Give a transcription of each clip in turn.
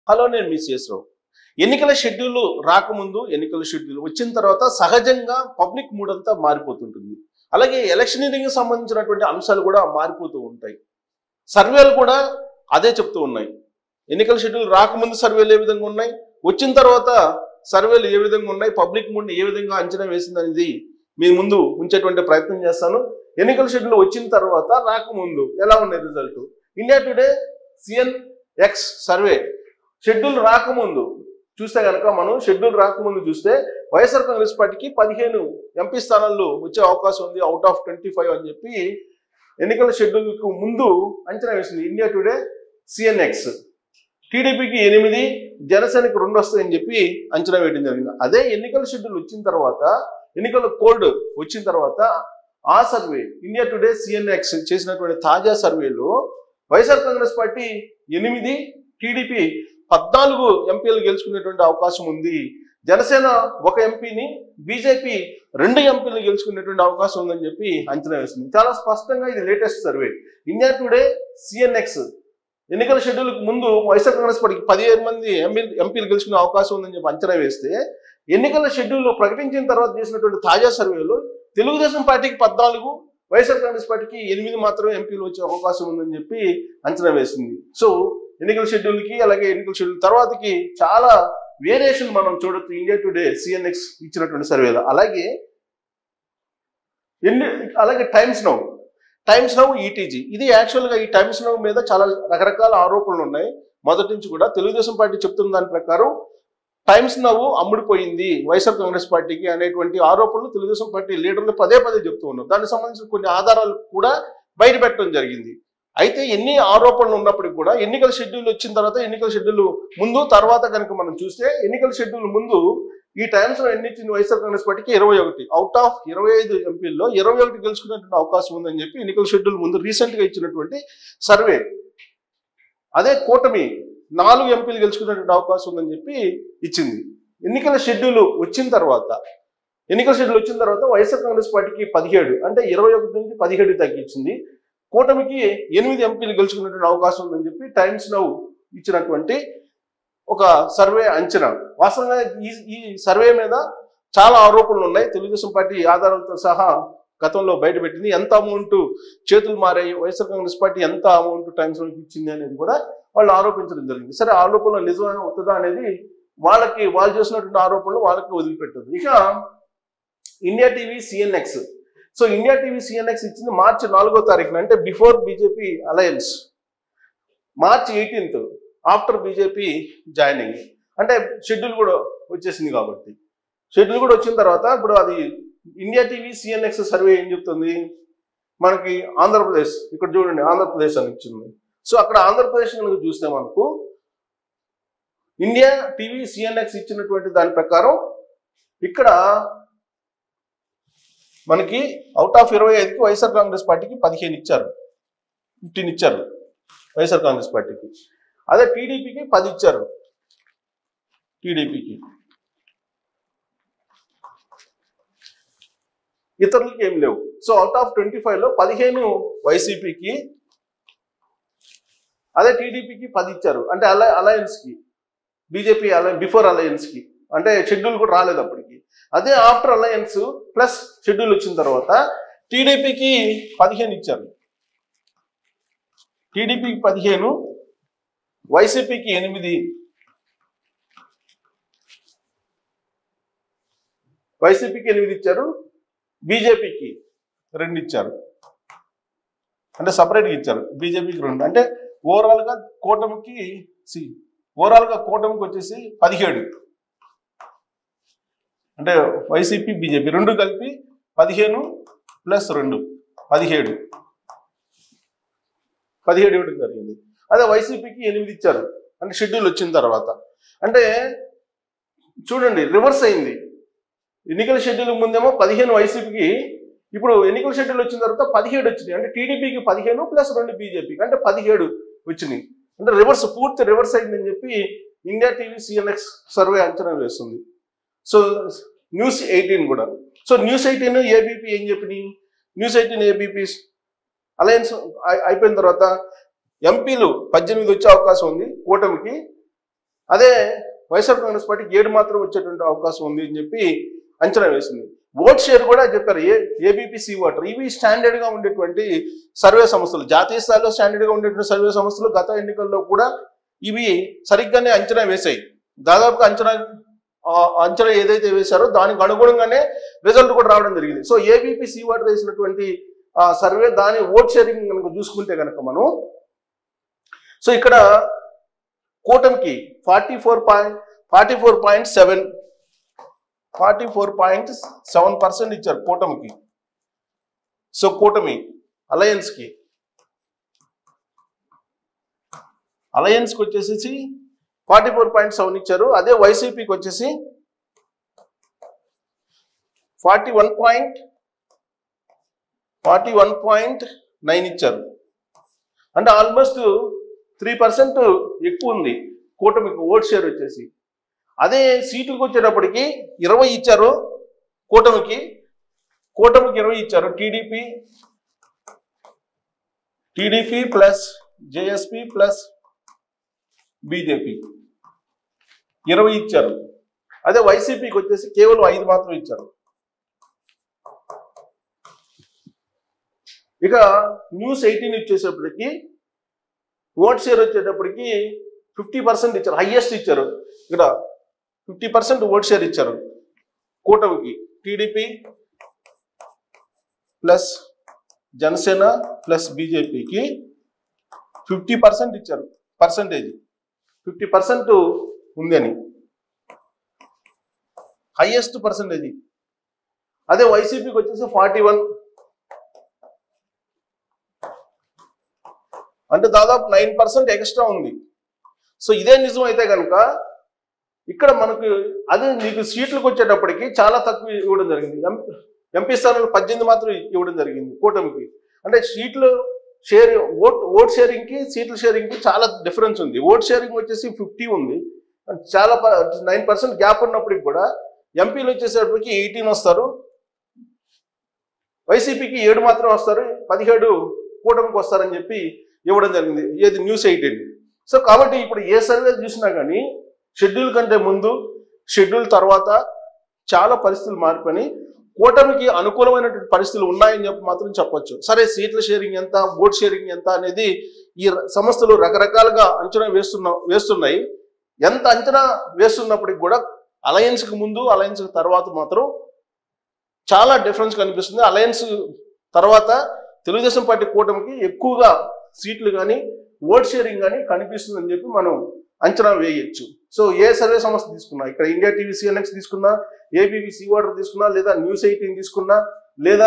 hello నేను మీ రావు ఎన్నికల schedule రాకముందు ఎన్నికల షెడ్యూల్ వచ్చిన తర్వాత సహజంగా పబ్లిక్ మూడ్ అంతా మారిపోతుంటుంది అలాగే ఎలక్షనీరింగ్ సంబంధించినటువంటి అంశాలు కూడా మారిపోతూ ఉంటాయి సర్వేలు కూడా అదే చెప్తూ ఉన్నాయి ఎన్నికల షెడ్యూల్ రాకముందు సర్వేలు ఏ విధంగా ఉన్నాయి వచ్చిన తర్వాత సర్వేలు ఏ విధంగా ఉన్నాయి పబ్లిక్ మూడ్ని ఏ విధంగా అంచనా వేసింది అనేది మీ ముందు ఉంచేటువంటి ప్రయత్నం చేస్తాను ఎన్నికల షెడ్యూల్ వచ్చిన తర్వాత రాకముందు ఎలా ఉన్నాయి result India today CNX survey schedule రాకముందు చూస్తే కనుక మనం షెడ్యూల్ రాకముందు చూస్తే వైఎస్ఆర్ కాంగ్రెస్ పార్టీకి పదిహేను ఎంపీ స్థానాలు వచ్చే అవకాశం ఉంది అవుట్ ఆఫ్ ట్వంటీ ఫైవ్ అని చెప్పి ఎన్నికల షెడ్యూల్కు ముందు అంచనా వేసింది ఇండియా టుడే సిఎన్ఎక్స్ టీడీపీకి ఎనిమిది జనసేనకి రెండు వస్తాయని చెప్పి అంచనా వేయడం జరిగింది అదే ఎన్నికల షెడ్యూల్ వచ్చిన తర్వాత ఎన్నికల కోడ్ వచ్చిన తర్వాత ఆ సర్వే ఇండియా టుడే సిఎన్ఎక్స్ చేసినటువంటి తాజా సర్వేలో వైఎస్ఆర్ కాంగ్రెస్ పార్టీ ఎనిమిది టీడీపీ పద్నాలుగు ఎంపీలు గెలుచుకునేటువంటి అవకాశం ఉంది జనసేన ఒక ఎంపీని బీజేపీ రెండు ఎంపీలు గెలుచుకునేటువంటి అవకాశం ఉందని చెప్పి అంచనా వేసింది చాలా స్పష్టంగా ఇది latest survey India today CNX ఎన్నికల షెడ్యూల్కి ముందు వైఎస్ఆర్ కాంగ్రెస్ పార్టీకి పదిహేను మంది ఎంపీ ఎంపీలు గెలుచుకునే అవకాశం ఉందని చెప్పి అంచనా వేస్తే ఎన్నికల షెడ్యూల్ ప్రకటించిన తర్వాత చేసినటువంటి తాజా సర్వేలో తెలుగుదేశం పార్టీకి పద్నాలుగు వైఎస్ఆర్ కాంగ్రెస్ పార్టీకి ఎనిమిది మాత్రమే ఎంపీలు వచ్చే అవకాశం ఉందని చెప్పి అంచనా వేసింది సో ఎన్నికల షెడ్యూల్కి అలాగే ఎన్నికల షెడ్యూల్ తర్వాతకి చాలా వేరియేషన్ మనం చూడొచ్చు ఇండియా టుడే సిఎన్ఎక్స్ ఇచ్చినటువంటి సర్వేలో అలాగే ఎన్ని అలాగే Times Now Times Now ETG ఇది యాక్చువల్గా ఈ టైమ్స్ నౌ మీద చాలా రకరకాల ఆరోపణలు ఉన్నాయి మొదటి నుంచి కూడా తెలుగుదేశం పార్టీ చెప్తున్న దాని ప్రకారం టైమ్స్ నవ్వు అమ్ముడిపోయింది వైఎస్ఆర్ కాంగ్రెస్ పార్టీకి అనేటువంటి ఆరోపణలు తెలుగుదేశం పార్టీ లీడర్లు పదే పదే చెప్తూ ఉన్నారు దానికి సంబంధించిన కొన్ని ఆధారాలు కూడా బయట పెట్టడం జరిగింది అయితే ఎన్ని ఆరోపణలు ఉన్నప్పటికీ కూడా ఎన్నికల షెడ్యూల్ వచ్చిన తర్వాత ఎన్నికల షెడ్యూల్ ముందు తర్వాత కనుక మనం చూస్తే ఎన్నికల షెడ్యూల్ ముందు ఈ టైమ్స్ లో ఎన్ని ఇచ్చింది వైఎస్ఆర్ కాంగ్రెస్ పార్టీకి ఇరవై ఒకటి అవుట్ ఆఫ్ ఇరవై ఐదు ఎంపీల్లో ఇరవై ఒకటి గెలుచుకునేటువంటి అవకాశం ఉందని చెప్పి ఎన్నికల షెడ్యూల్ ముందు రీసెంట్ గా ఇచ్చినటువంటి సర్వే అదే కూటమి నాలుగు ఎంపీలు గెలుచుకునేటువంటి అవకాశం ఉందని చెప్పి ఇచ్చింది ఎన్నికల షెడ్యూల్ వచ్చిన తర్వాత ఎన్నికల షెడ్యూల్ వచ్చిన తర్వాత వైఎస్ఆర్ కాంగ్రెస్ పార్టీకి పదిహేడు అంటే ఇరవై ఒకటి నుంచి పదిహేడు తగ్గించింది కూటమికి ఎనిమిది ఎంపీలు గెలుచుకునేటువంటి అవకాశం ఉందని చెప్పి టైమ్స్ నౌ ఇచ్చినటువంటి ఒక సర్వే అంచనా వాస్తవంగా ఈ ఈ సర్వే మీద చాలా ఆరోపణలు ఉన్నాయి తెలుగుదేశం పార్టీ ఆధారాలతో సహా గతంలో బయటపెట్టింది ఎంత అమౌంట్ చేతులు మారాయి వైఎస్ఆర్ కాంగ్రెస్ పార్టీ ఎంత అమౌంట్ టైమ్స్ నౌకి ఇచ్చింది అనేది కూడా వాళ్ళు ఆరోపించడం జరిగింది సరే ఆరోపణలు నిజమైన అవుతుందా అనేది వాళ్ళకి వాళ్ళు చేసినటువంటి ఆరోపణలు వాళ్ళకి వదిలిపెట్టదు ఇక India TV CNX so India TV CNX ఇచ్చింది మార్చి నాలుగో తారీఖున అంటే before BJP alliance March eighteenth after BJP joining అంటే షెడ్యూల్ కూడా వచ్చేసింది కాబట్టి షెడ్యూల్ కూడా వచ్చిన తర్వాత ఇప్పుడు అది ఇండియా టీవీ సిఎన్ఎక్స్ సర్వే ఏం చెప్తుంది మనకి ఆంధ్రప్రదేశ్ ఇక్కడ చూడండి ఆంధ్రప్రదేశ్ అని ఇచ్చింది సో అక్కడ ఆంధ్రప్రదేశ్ కనుక చూస్తే మనకు ఇండియా టీవీ సిఎన్ఎక్స్ ఇచ్చినటువంటి దాని ప్రకారం ఇక్కడ మనకి అవుట్ ఆఫ్ ఇరవై ఐదుకి వైఎస్ఆర్ కాంగ్రెస్ పార్టీకి పదిహేను ఇచ్చారు ఫిఫ్టీన్ ఇచ్చారు వైఎస్ఆర్ కాంగ్రెస్ పార్టీకి అదే టీడీపీకి పది ఇచ్చారు టీడీపీకి ఇతరులకి ఏం లేవు సో అవుట్ ఆఫ్ ట్వంటీ లో పదిహేను వైసీపీకి అదే టీడీపీకి పది ఇచ్చారు అంటే అలై అలయన్స్కి బీజేపీ అలై బిఫోర్ అలయన్స్కి అంటే షెడ్యూల్ కూడా రాలేదు అప్పటికి అదే ఆఫ్టర్ అలయన్స్ ప్లస్ షెడ్యూల్ వచ్చిన తర్వాత టీడీపీకి పదిహేను ఇచ్చారు టీడీపీకి పదిహేను వైసీపీకి ఎనిమిది వైసీపీకి ఎనిమిది ఇచ్చారు బీజేపీకి రెండు ఇచ్చారు అంటే సపరేట్గా ఇచ్చారు బీజేపీకి రెండు అంటే ఓవరాల్గా కూటమికి సి ఓవరాల్గా కూటమికి వచ్చేసి పదిహేడు అంటే వైసీపీ బీజేపీ రెండు కలిపి పదిహేను ప్లస్ రెండు పదిహేడు పదిహేడు ఇవ్వడం జరిగింది అదే వైసీపీకి ఎనిమిది ఇచ్చారు అంటే షెడ్యూల్ వచ్చిన తర్వాత అంటే చూడండి రివర్స్ అయింది ఎన్నికల షెడ్యూల్ ముందేమో పదిహేను వైసీపీకి ఇప్పుడు ఎన్నికల షెడ్యూల్ వచ్చిన తర్వాత పదిహేడు వచ్చినాయి అంటే టీడీపీకి పదిహేను ప్లస్ రెండు బీజేపీకి అంటే పదిహేడు వచ్చినాయి అంటే రివర్స్ పూర్తి రివర్స్ అయిందని చెప్పి ఇండియా టీవీ సిఎన్ఎక్స్ సర్వే అంచనా వేస్తుంది సో న్యూస్ ఎయిటీన్ కూడా సో న్యూస్ ఎయిటీన్ ఏబీపీ ఏం చెప్పినాయి న్యూస్ ఎయిటీన్ ఏబీపీ అలయన్స్ అయిపోయిన తర్వాత ఎంపీలు పద్దెనిమిది వచ్చే అవకాశం ఉంది కూటమికి అదే వైఎస్ఆర్ కాంగ్రెస్ పార్టీకి ఏడు మాత్రం వచ్చేటువంటి అవకాశం ఉంది అని చెప్పి అంచనా వేసింది ఓట్ షేర్ కూడా చెప్పారు ఏ ఏబిపిసి వాటర్ ఇవి స్టాండర్డ్ గా ఉండేటువంటి సర్వే సంస్థలు జాతీయ స్థాయిలో స్టాండర్డ్ గా ఉండేటువంటి సర్వే సంస్థలు గత ఎన్నికల్లో కూడా ఇవి సరిగ్గానే అంచనా వేశాయి దాదాపుగా అంచనా ఆ అంచనా ఏదైతే వేశారో దానికి అనుగుణంగానే రిజల్ట్ కూడా రావడం జరిగింది సో ఏబిపి సి వాటర్ వేసినటువంటి ఆ సర్వే దాని ఓట్ షేరింగ్ కనుక చూసుకుంటే కనుక మనం సో ఇక్కడ కూటమికి forty four point forty four point seven forty four point seven percent ఇచ్చారు కూటమికి సో కూటమి అలయన్స్కి అలయన్స్కి వచ్చేసి ఫార్టీ ఫోర్ పాయింట్ సెవెన్ ఇచ్చారు అదే వైసీపీకి వచ్చేసి forty one point forty one point nine ఇచ్చారు అంటే ఆల్మోస్ట్ త్రీ పర్సెంట్ ఎక్కువ ఉంది కూటమికి ఓట్ షేర్ వచ్చేసి అదే సీటుకు వచ్చేటప్పటికి ఇరవై ఇచ్చారు కూటమికి కూటమికి ఇరవై ఇచ్చారు TDP TDP plus JSP plus BJP ఇరవై ఇచ్చారు అదే వైసీపీకి వచ్చేసి కేవలం ఐదు మాత్రం ఇచ్చారు ఇక న్యూస్ ఎయిటీన్ ఇచ్చేసేపటికి ఓట్ షేర్ వచ్చేటప్పటికి ఫిఫ్టీ పర్సెంట్ ఇచ్చారు హైయెస్ట్ ఇచ్చారు ఇక్కడ ఫిఫ్టీ పర్సెంట్ ఓట్ షేర్ ఇచ్చారు కూటమికి టీడీపీ ప్లస్ జనసేన ప్లస్ బీజేపీకి ఫిఫ్టీ పర్సెంట్ ఇచ్చారు పర్సంటేజ్ ఫిఫ్టీ పర్సెంట్ ఉంది అని హైయెస్ట్ పర్సంటేజ్ అదే వైసీపీకి వచ్చేసి ఫార్టీ వన్ అంటే దాదాపు నైన్ పర్సెంట్ ఎక్స్ట్రా ఉంది సో ఇదే నిజం అయితే కనుక ఇక్కడ మనకు అదే నీకు సీట్లకు వచ్చేటప్పటికి చాలా తక్కువ ఇవ్వడం జరిగింది ఎం- ఎంపీ స్థానాలు పద్దెనిమిది మాత్రం ఇవ్వడం జరిగింది కూటమికి అంటే సీట్లు షేర్ ఓట్ ఓట్ షేరింగ్ కి సీట్ల షేరింగ్ కి చాలా డిఫరెన్స్ ఉంది ఓట్ షేరింగ్ వచ్చేసి ఫిఫ్టీ ఉంది చాలా నైన్ పర్సెంట్ గ్యాప్ ఉన్నప్పటికి కూడా ఎంపీలు వచ్చేసేటప్పటికి ఎయిటీన్ వస్తారు వైసీపీకి ఏడు మాత్రం వస్తారు పదిహేడు కూటమికి వస్తారని చెప్పి ఇవ్వడం జరిగింది ఏది న్యూస్ ఎయిటీన్ సో కాబట్టి ఇప్పుడు ఏ సర్వే చూసినా కానీ షెడ్యూల్ కంటే ముందు షెడ్యూల్ తర్వాత చాలా పరిస్థితులు మారిపోయి కూటమికి అనుకూలమైనటువంటి పరిస్థితులు ఉన్నాయని చెప్పి మాత్రం చెప్పొచ్చు సరే సీట్ల షేరింగ్ ఎంత ఓట్ షేరింగ్ ఎంత అనేది ఈ ర- సంస్థలు రకరకాలుగా అంచనా వేస్తున్న వేస్తున్నాయి ఎంత అంచనా వేస్తున్నప్పటికి కూడా అలయన్స్ కి ముందు అలయన్స్ కి తర్వాత మాత్రం చాలా డిఫరెన్స్ కనిపిస్తుంది అలయన్స్ తర్వాత తెలుగుదేశం పార్టీ కూటమికి ఎక్కువగా సీట్లు కానీ ఓట్ షేరింగ్ కానీ కనిపిస్తుందని చెప్పి మనం అంచనా వేయొచ్చు సో ఏ సర్వే సంస్థ తీసుకున్నా ఇక్కడ ఇండియా టీవీ సిఎన్ఎక్స్ తీసుకున్నా ఏబీబీ సీ వాటర్ తీసుకున్నా లేదా న్యూస్ ఎయిటీన్ తీసుకున్నా లేదా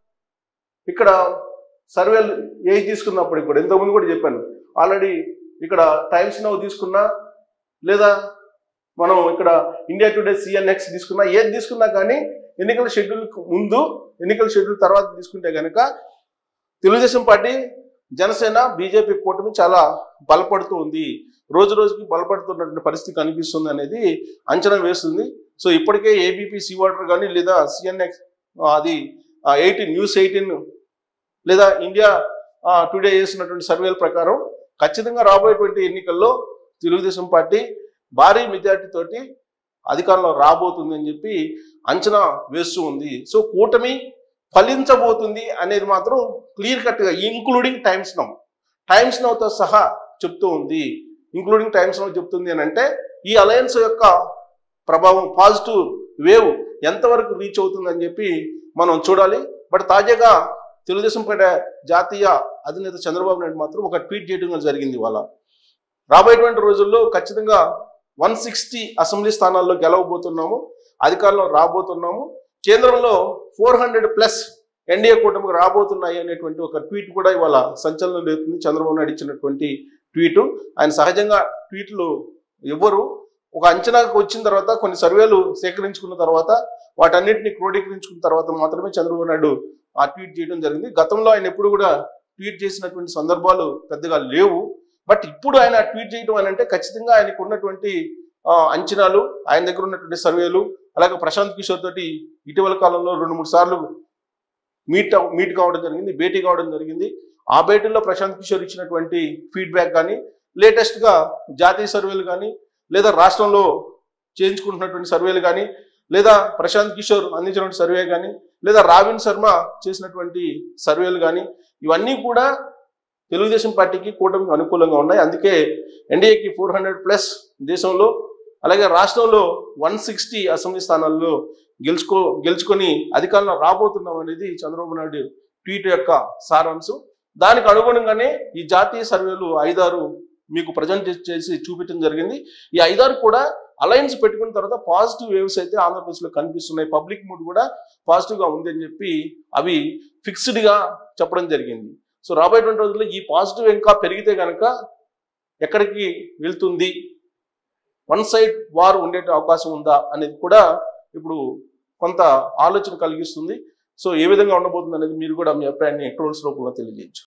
ఇక్కడ సర్వేలు ఏ తీసుకున్నప్పటికి కూడా ఇంతకుముందు కూడా చెప్పాను ఆల్రెడీ ఇక్కడ టైమ్స్ నౌ తీసుకున్నా లేదా మనం ఇక్కడ ఇండియా టుడే సిఎన్ఎక్స్ తీసుకున్నా ఏది తీసుకున్నా కానీ ఎన్నికల షెడ్యూల్ ముందు ఎన్నికల షెడ్యూల్ తర్వాత తీసుకుంటే కనుక తెలుగుదేశం పార్టీ జనసేన బీజేపీ కూటమి చాలా బలపడుతూ ఉంది రోజు రోజుకి బలపడుతున్నటువంటి పరిస్థితి కనిపిస్తుంది అనేది అంచనా వేస్తుంది సో ఇప్పటికే ఏబీపీ సి వాటర్ కానీ లేదా సిఎన్ఎక్స్ అది ఎయిటీన్ న్యూస్ ఎయిటీన్ లేదా ఇండియా ఆ, టుడే చేసినటువంటి సర్వేల ప్రకారం ఖచ్చితంగా రాబోయేటువంటి ఎన్నికల్లో తెలుగుదేశం పార్టీ భారీ మెజార్టీ తోటి అధికారంలో రాబోతుంది అని చెప్పి అంచనా వేస్తూ ఉంది సో కూటమి ఫలించబోతుంది అనేది మాత్రం క్లియర్ కట్ గా ఇంక్లూడింగ్ టైమ్స్ నౌ టైమ్స్ నౌతో సహా చెప్తూ ఉంది ఇంక్లూడింగ్ టైమ్స్ నౌ చెప్తుంది అని అంటే ఈ అలయన్స్ యొక్క ప్రభావం పాజిటివ్ వేవ్ ఎంతవరకు రీచ్ అవుతుందని చెప్పి మనం చూడాలి బట్ తాజాగా తెలుగుదేశం పార్టీ జాతీయ అధినేత చంద్రబాబు నాయుడు మాత్రం ఒక ట్వీట్ చేయడం జరిగింది ఇవాళ రాబోయేటువంటి రోజుల్లో ఖచ్చితంగా వన్ సిక్స్టీ అసెంబ్లీ స్థానాల్లో గెలవబోతున్నాము అధికారంలో రాబోతున్నాము కేంద్రంలో ఫోర్ హండ్రెడ్ ప్లస్ ఎన్డీఏ కూటమికి రాబోతున్నాయి అనేటువంటి ఒక ట్వీట్ కూడా ఇవాళ సంచలనం లేతుంది చంద్రబాబు నాయుడు ఇచ్చినటువంటి ట్వీట్ ఆయన సహజంగా ట్వీట్లు ఇవ్వరు ఒక అంచనాకు వచ్చిన తర్వాత కొన్ని సర్వేలు సేకరించుకున్న తర్వాత వాటన్నిటిని క్రోడీకరించుకున్న తర్వాత మాత్రమే చంద్రబాబు నాయుడు ఆ ట్వీట్ చేయడం జరిగింది గతంలో ఆయన ఎప్పుడు కూడా ట్వీట్ చేసినటువంటి సందర్భాలు పెద్దగా లేవు బట్ ఇప్పుడు ఆయన ట్వీట్ చేయడం అని అంటే ఖచ్చితంగా ఆయనకు ఉన్నటువంటి ఆ, అంచనాలు ఆయన దగ్గర ఉన్నటువంటి సర్వేలు అలాగే ప్రశాంత్ కిషోర్ తోటి ఇటీవల కాలంలో రెండు మూడు సార్లు మీట్ అవ్- మీట్ కావడం జరిగింది భేటీ కావడం జరిగింది ఆ భేటీలో ప్రశాంత్ కిషోర్ ఇచ్చినటువంటి ఫీడ్బ్యాక్ కానీ లేటెస్ట్ గా జాతీయ సర్వేలు కానీ లేదా రాష్ట్రంలో చేయించుకుంటున్నటువంటి సర్వేలు కానీ లేదా ప్రశాంత్ కిషోర్ అందించినటువంటి సర్వే కానీ లేదా రావిన్ శర్మ చేసినటువంటి సర్వేలు కానీ ఇవన్నీ కూడా తెలుగుదేశం పార్టీకి కూటమికి అనుకూలంగా ఉన్నాయి అందుకే ఎన్డీఏకి ఫోర్ హండ్రెడ్ ప్లస్ దేశంలో అలాగే రాష్ట్రంలో వన్ సిక్స్టీ అసెంబ్లీ స్థానాల్లో గెలుచుకో గెలుచుకొని అధికారంలో రాబోతున్నాం అనేది చంద్రబాబు నాయుడు ట్వీట్ యొక్క సారాంశం దానికి అనుగుణంగానే ఈ జాతీయ సర్వేలు ఐదారు మీకు ప్రజెంట్ చేసి చూపించడం జరిగింది ఈ ఐదారు కూడా అలయన్స్ పెట్టుకున్న తర్వాత పాజిటివ్ వేవ్స్ అయితే ఆంధ్రప్రదేశ్లో కనిపిస్తున్నాయి పబ్లిక్ మూడ్ కూడా పాజిటివ్గా ఉంది అని చెప్పి అవి ఫిక్స్డ్గా చెప్పడం జరిగింది సో రాబోయేటువంటి రోజుల్లో ఈ పాజిటివ్ ఇంకా పెరిగితే కనుక ఎక్కడికి వెళ్తుంది వన్ సైడ్ వార్ ఉండే అవకాశం ఉందా అనేది కూడా ఇప్పుడు కొంత ఆలోచన కలిగిస్తుంది సో ఏ విధంగా ఉండబోతుంది అనేది మీరు కూడా మీ అభిప్రాయాన్ని ట్రోల్స్ రూపంలో తెలియజేయచ్చు